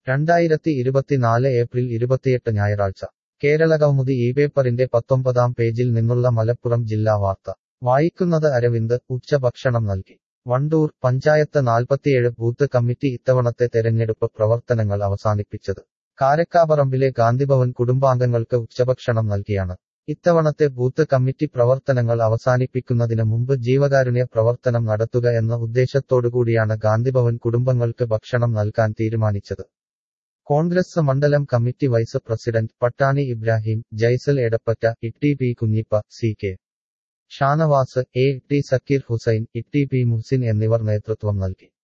രണ്ടായിരത്തി ഇരുപത്തിനാല് ഏപ്രിൽ ഇരുപത്തിയെട്ട് ഞായറാഴ്ച കേരള കൗമുദി ഈ പേപ്പറിന്റെ പത്തൊമ്പതാം പേജിൽ നിന്നുള്ള മലപ്പുറം ജില്ലാ വാർത്ത വായിക്കുന്നത് അരവിന്ദ് ഉച്ചഭക്ഷണം നൽകി വണ്ടൂർ പഞ്ചായത്ത് നാൽപ്പത്തിയേഴ് ബൂത്ത് കമ്മിറ്റി ഇത്തവണത്തെ തെരഞ്ഞെടുപ്പ് പ്രവർത്തനങ്ങൾ അവസാനിപ്പിച്ചത് കാരക്കാപറമ്പിലെ ഗാന്ധിഭവൻ കുടുംബാംഗങ്ങൾക്ക് ഉച്ചഭക്ഷണം നൽകിയാണ് ഇത്തവണത്തെ ബൂത്ത് കമ്മിറ്റി പ്രവർത്തനങ്ങൾ അവസാനിപ്പിക്കുന്നതിന് മുമ്പ് ജീവകാരുണ്യ പ്രവർത്തനം നടത്തുക എന്ന ഉദ്ദേശത്തോടുകൂടിയാണ് ഗാന്ധിഭവൻ കുടുംബങ്ങൾക്ക് ഭക്ഷണം നൽകാൻ തീരുമാനിച്ചത് കോൺഗ്രസ് മണ്ഡലം committee vice president Pattani Ibrahim Jaisal Edappatta Itti P Kunhippa C K Shanavas A T Sakkeer Hussain Itti P Muhsin എന്നിവർ നേതൃത്വം നൽകി